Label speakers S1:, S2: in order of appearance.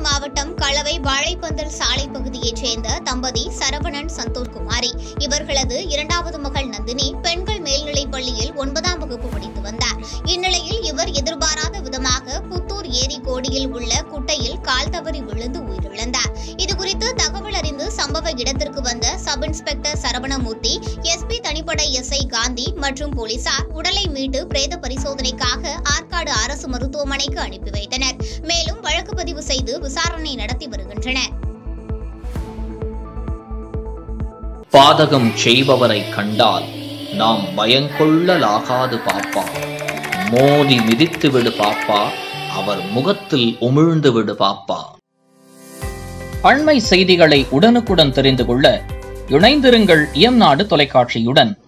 S1: மாவட்டம் களவை வாழைப்பந்தல் சாலை பகுதியைச் சேர்ந்த தம்பதி சரவணன் சந்தோஷ்குமாரி இவர்களது இரண்டாவது மகள் நந்தினி பெண்கள் மேல்நிலைப் பள்ளியில் ஒன்பதாம் வகுப்பு படித்து வந்தார் இந்நிலையில் இவர் எதிர்பாராத விதமாக புத்தூர் ஏரி கோடியில் உள்ள குட்டையில் கால் தவறி விழுந்து உயிரிழந்தார் இதுகுறித்து தகவல் அறிந்து சம்பவ இடத்திற்கு வந்த சப் இன்ஸ்பெக்டர் சரவணமூர்த்தி எஸ்பி தனிப்படை எஸ்ஐ காந்தி மற்றும் போலீசார் உடலை மீட்டு பிரேத பரிசோதனைக்காக ஆற்காடு அரசு மருத்துவமனைக்கு அனுப்பி வைத்தனர் மேலும் வழக்கு பதிவு செய்து விசாரணை நடத்தி வருகின்றனர்
S2: பாதகம் செய்பவரை கண்டால் நாம் பயங்கொள்ளலாகாது பாப்பா மோதி மிதித்து விடு பாப்பா அவர் முகத்தில் உமிழ்ந்து விடு பாப்பா அண்மை செய்திகளை உடனுக்குடன் தெரிந்து கொள்ள இணைந்திருங்கள் இயம்நாடு தொலைக்காட்சியுடன்